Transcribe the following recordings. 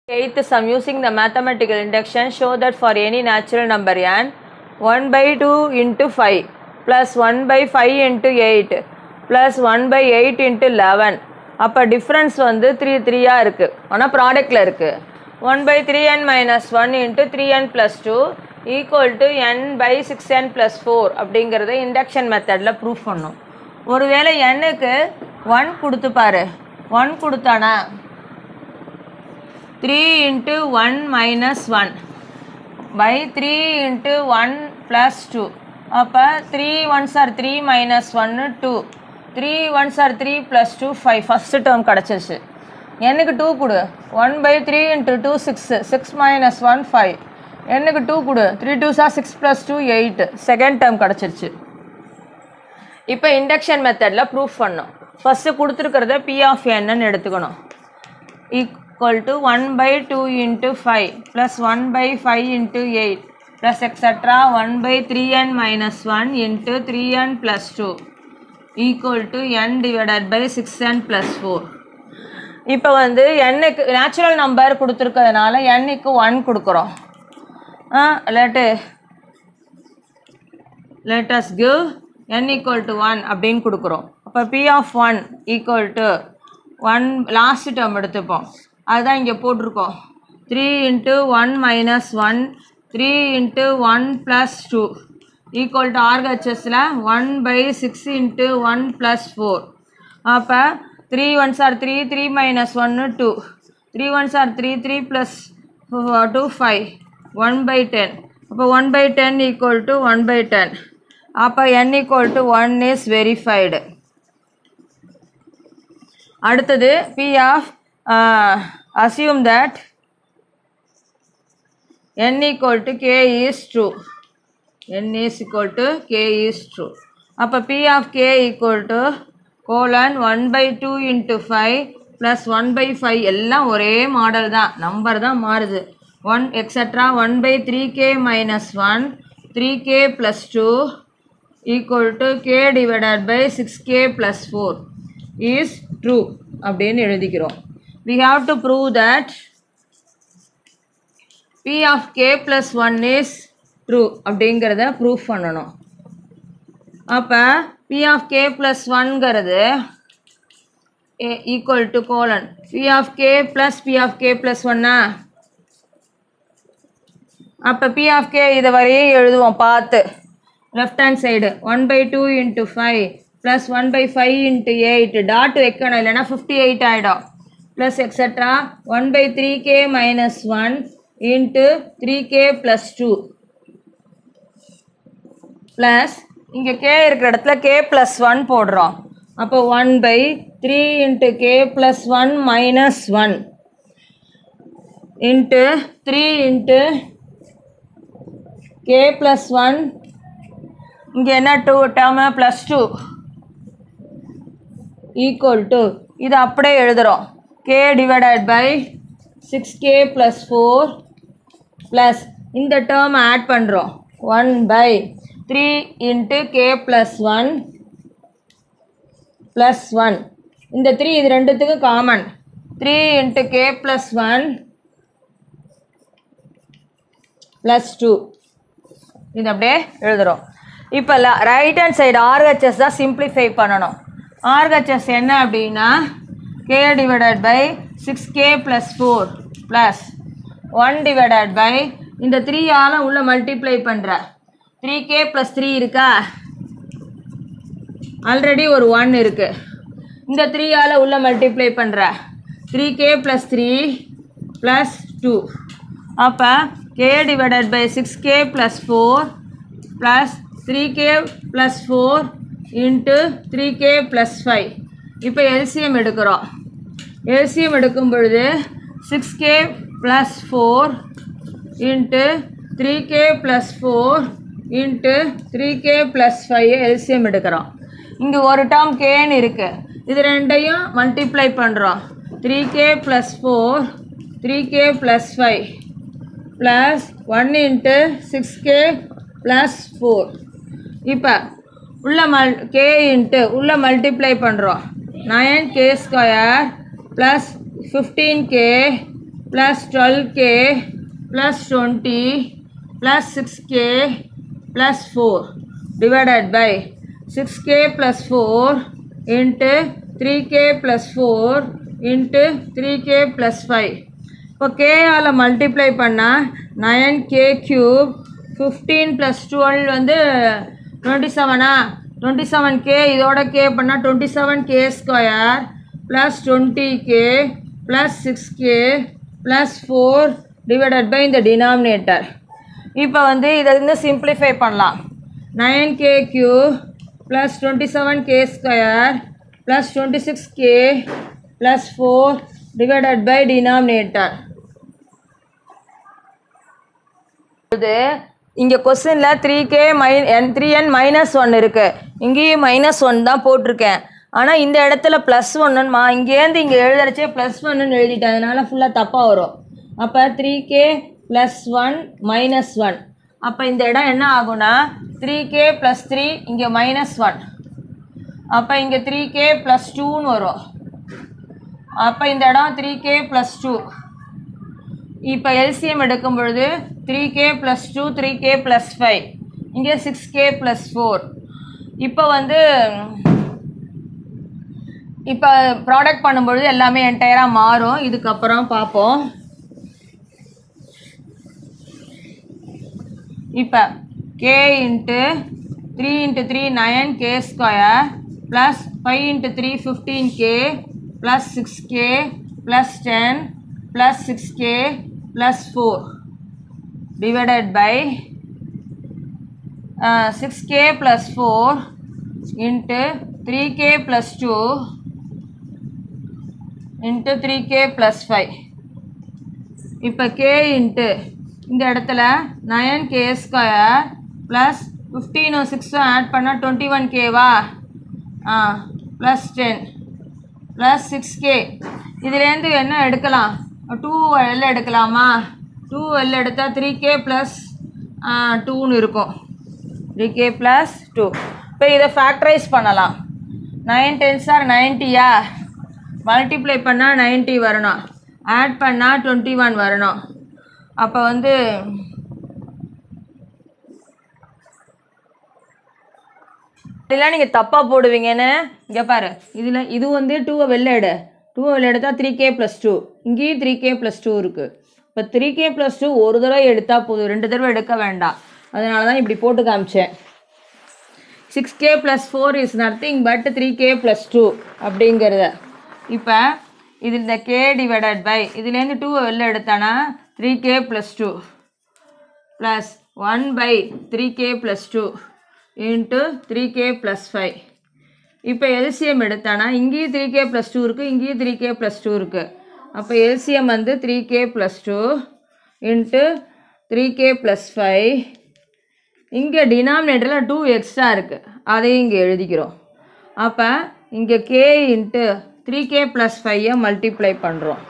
Eighth sum using the mathematical induction show that for any natural number n 1 by 2 into 5 plus 1 by 5 into 8 plus 1 by 8 into 11 அப்போ difference வந்து three த்ரீயாக இருக்குது ஆனால் ப்ராடக்டில் இருக்குது one by three n minus one into three n plus two equal to n by six n plus four அப்படிங்கிறத induction method proof பண்ணும் ஒருவேளை எண்ணுக்கு ஒன் கொடுத்துப்பாரு ஒன் கொடுத்தானா three into one minus one by three into one plus two அப்போ three ones are three minus ஒன்று two three ones are three plus two five first term கிடச்சிருச்சு என்னுக்கு two கொடு one by three into two six six minus one five என்னுக்கு two கொடு three two sir six plus two eight second term கிடச்சிருச்சு இப்போ induction method proof பண்ணோம் first கொடுத்துருக்கிறத B of என்னன்னு எடுத்துக்கணும் equal to one by two into five plus one by five into eight plus extra one by three n minus one into three n plus two equal to n divided by six n plus four இப்போ வந்து எண்ணுக்கு natural number கொடுத்துருக்கிறதுனால எண்ணுக்கு one கொடுக்குறோம் ஆ இல்லாட்டு let us give n equal to 1 அப்படின்னு கொடுக்குறோம் அப்போ p of 1 equal to 1 last term எடுத்துப்போம் அதுதான் இங்கே போட்டிருக்கோம் three into one minus one three into one plus two equal to ஆர்ஹெச்எஸில் one by six into one plus four அப்போ three ones are three three minus ஒன்று two three ones are three three plus two five one by ten அப்போ one by ten equal to one by ten அப்போ n equal to one is verified அடுத்தது P of assume that n equal to K is true n is equal to K is true அப்போ P of K equal to colon one by two into five plus one by five எல்லாம் ஒரே model தான் number தான் மாறுது one extra one by three K minus one three K plus two equal to K divided by six K plus four is true அப்படின்னு எழுதிக்கிறோம் we have to prove that P of K plus one is true அப்படிங்கிறத proof பண்ணணும் அப்போ P of K plus ஒன்ங்கிறது equal to colon P of K plus P of K plus ஒன்னா அப்போ P of K இதை வரையும் எழுதுவோம் பார்த்து left hand side one by two into five plus one by five into eight dot வைக்கணும் இல்லைன்னா fifty eight ஆகிடும் plus extra one by three K minus one into three K plus two plus இங்கே K இருக்கிற இடத்துல K plus one போடுறோம் அப்போ one by three into K plus one minus one into three into K plus one இங்கே என்ன two term plus two equal to இது அப்படியே எழுதுகிறோம் K divided by six K plus four plus இந்த term add பண்ணுறோம் one by three into K plus one plus one இந்த three இது ரெண்டுத்துக்கும் common three into K plus one plus two இது அப்படியே எழுதுகிறோம் இப்போ ரைட் ஹேண்ட் சைடு ஆர்ஹெச்எஸ் தான் சிம்பிளிஃபை பண்ணணும் ஆர்ஹெச்எஸ் என்ன அப்படின்னா K divided by six K plus four plus one divided by இந்த த்ரீ ஆல உள்ள மல்டிப்ளை பண்ணுற த்ரீ கே ப்ளஸ் த்ரீ இருக்கா ஆல்ரெடி ஒரு ஒன் இருக்குது இந்த த்ரீ ஆல உள்ள மல்டிப்ளை பண்ணுற three K plus three plus two அப்போ K divided by six K plus four plus three K plus four into three K plus five இப்போ LCM எடுக்கிறோம் எல்சிஎம் எடுக்கும் பொழுது six K plus four into three K plus four into three K plus five LCM எடுக்கிறோம் இங்கே ஒரு term கேன்னு இருக்குது இது ரெண்டையும் மல்டிப்ளை பண்ணுறோம் three K plus four three K plus five plus one into six K plus four இப்போ உள்ள மல் கே இன்ட்டு உள்ள மல்டிப்ளை பண்ணுறோம் nine K square plus fifteen K plus twelve K plus twenty plus six K plus four divided by six K plus four into three K plus four into three K plus five இப்போ கேயால் multiply பண்ணால் nine K cube fifteen plus twelve வந்து twenty செவனா twenty seven K இதோட K பண்ணால் twenty seven K square plus twenty K plus six K plus four divided by இந்த denominator இப்போ வந்து இதை வந்து சிம்பிளிஃபை பண்ணலாம் nine K cube plus twenty seven K square plus twenty six K plus four divided by denominator இது இங்கே கொஸ்டினில் three K my n three n minus one இருக்குது இங்கேயும் மைனஸ் ஒன் தான் போட்டிருக்கேன் ஆனால் இந்த இடத்துல ப்ளஸ் ஒன்னுமா இங்கேருந்து இங்கே எழுதுறச்சே ப்ளஸ் ஒன்னு எழுதிட்டேன் அதனால ஃபுல்லாக தப்பாக வரும் அப்போ three K plus one minus one அப்போ இந்த இடம் என்ன ஆகும்னா த்ரீ கே ப்ளஸ் த்ரீ இங்கே மைனஸ் ஒன் அப்போ இங்கே த்ரீ கே ப்ளஸ் டூன்னு வரும் அப்போ இந்த இடம் த்ரீ கே ப்ளஸ் டூ இப்போ எல்சிஎம் எடுக்கும் பொழுது three K plus two three K plus five இங்கே சிக்ஸ் கே ப்ளஸ் ஃபோர் இப்போ வந்து இப்போ ப்ராடக்ட் பண்ணும்பொழுது எல்லாமே என்டையராக மாறும் இதுக்கப்புறம் பார்ப்போம் இப்போ K into three into three nine K square plus five into three fifteen K plus six K plus ten plus six K plus four divided by six K plus four into three K plus two into three K plus five இப்போ K into இந்த இடத்துல nine K square plus ஃபிஃப்டீனும் சிக்ஸும் add பண்ணால் twenty one கேவா ஆ plus ten plus six K இதுலேருந்து என்ன எடுக்கலாம் டூ எல் எடுக்கலாமா டூ எல் எடுத்தால் த்ரீ கே ப்ளஸ் டூன்னு இருக்கும் த்ரீ கே ப்ளஸ் டூ இப்போ இதை ஃபேக்டரைஸ் பண்ணலாம் நைன் டென்ஸ் ஆர் நைன்ட்டியா மல்டிப்ளை பண்ணால் நைன்ட்டி வரணும் ஆட் பண்ணால் டுவெண்ட்டி ஒன் வரணும் அப்போ வந்து இதெல்லாம் நீங்கள் தப்பாக போடுவீங்கன்னு இங்கே பாரு இதில் இது வந்து டூவை வெளில எடு டூவை வெளில எடுத்தால் த்ரீ கே ப்ளஸ் டூ இங்கேயும் த்ரீ கே ப்ளஸ் டூ இருக்குது இப்போ த்ரீ கே ப்ளஸ் டூ ஒரு தடவை எடுத்தால் போதும் ரெண்டு தடவை எடுக்க வேண்டாம் அதனால தான் இப்படி போட்டு காமிச்சேன் six K plus four is nothing but three K plus two அப்படிங்கிறத இப்போ இது இந்த கே டிவைடட் பை இதுலேருந்து டூவை வெளில எடுத்தானா three K plus two plus one by three K plus two into three K plus five இப்போ எல்சிஎம் எடுத்தானா இங்கேயும் த்ரீ கே ப்ளஸ் டூ இருக்குது இங்கேயும் த்ரீ கே ப்ளஸ் டூ இருக்குது அப்போ எல்சிஎம் வந்து three K plus two into three K plus five இங்கே டினாமினேட்டரில் டூ எக்ஸ்ட்ரா இருக்குது அதையும் இங்கே எழுதிக்கிறோம் அப்போ இங்கே K into three K plus ஃபைவை மல்டிப்ளை பண்ணுறோம்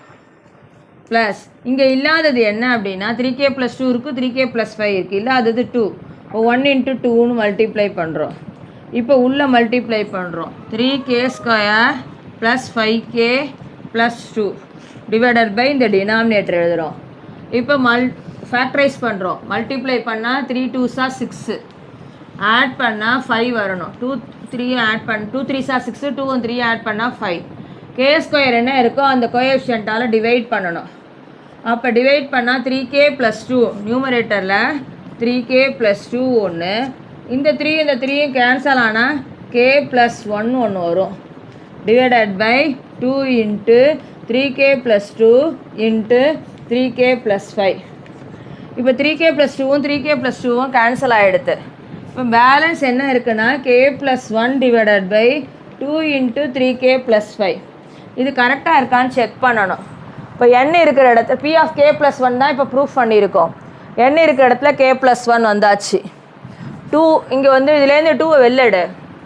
ப்ளஸ் இங்கே இல்லாதது என்ன அப்படின்னா த்ரீ கே ப்ளஸ் டூ இருக்குது த்ரீ கே ப்ளஸ் ஃபைவ் இருக்குது இல்லாதது டூ இப்போ ஒன் இன்ட்டு டூன்னு மல்டிப்ளை பண்ணுறோம் இப்போ உள்ளே மல்டிப்ளை பண்ணுறோம் three K square plus five K plus two divided by இந்த டினாமினேட்டர் எழுதுகிறோம் இப்போ மல் ஃபேக்டரைஸ் பண்ணுறோம் மல்டிப்ளை பண்ணால் த்ரீ டூஸா சிக்ஸு ஆட் பண்ணால் ஃபைவ் வரணும் டூ த்ரீ ஆட் பண்ண two three sir six two three add பண்ணால் ஃபைவ் கே ஸ்கொயர் என்ன இருக்கோ அந்த கோஎஃபிஷியன்ட்டால் டிவைட் பண்ணணும் அப்போ டிவைட் பண்ணால் த்ரீ கே ப்ளஸ் டூ நியூமரேட்டரில் த்ரீ கே ப்ளஸ் டூ ஒன்று இந்த த்ரீ இந்த த்ரீயும் கேன்சல் ஆனால் கே ப்ளஸ் ஒன் ஒன்று வரும் divided by two into three K plus two into three K plus five இப்போ த்ரீ கே ப்ளஸ் டூவும் த்ரீ கே ப்ளஸ் டூவும் கேன்சல் ஆகிடுது இப்போ பேலன்ஸ் என்ன இருக்குன்னா k plus one divided by two into three K plus five இது கரெக்டாக இருக்கான்னு செக் பண்ணணும் இப்போ என் இருக்கிற இடத்துல P of K plus one தான் இப்போ ப்ரூஃப் பண்ணியிருக்கோம் என் இருக்கிற இடத்துல கே ப்ளஸ் ஒன் வந்தாச்சு டூ இங்கே வந்து இதுலேருந்து டூவை வெளில எடு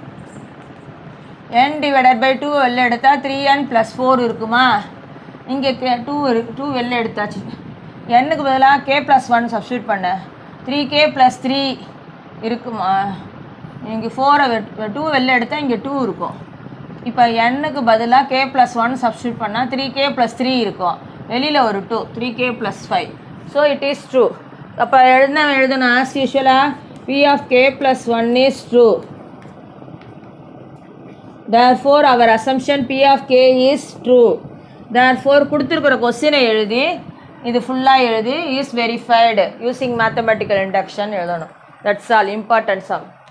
n டிவைடட் பை டூ வெளில எடுத்தால் த்ரீ என் ப்ளஸ் ஃபோர் இருக்குமா இங்கே கே டூ இருக்கு டூ வெளில எடுத்தாச்சு என்னுக்கு பதிலாக கே ப்ளஸ் ஒன் சப்ஸ்டியூட் பண்ண த்ரீ கே ப்ளஸ் த்ரீ இருக்குமா இங்கே ஃபோரை டூ வெளில எடுத்தால் இங்கே டூ இருக்கும் இப்போ எண்ணுக்கு பதிலாக கே ப்ளஸ் ஒன் சப்ஸ்டியூட் பண்ணால் த்ரீ கே ப்ளஸ் த்ரீ இருக்கும் வெளியில் ஒரு two three K plus five so it is true அப்போ எழுதின எழுதணும் ஆஸ் யூஷுவலாக P of K plus one is true therefore our assumption p of k is true therefore கொடுத்துருக்கிற கொஸ்டினை எழுதி இது ஃபுல்லாக எழுதி is verified using mathematical induction எழுதணும் தட்ஸ் ஆல் இம்பார்ட்டன்ட் சம்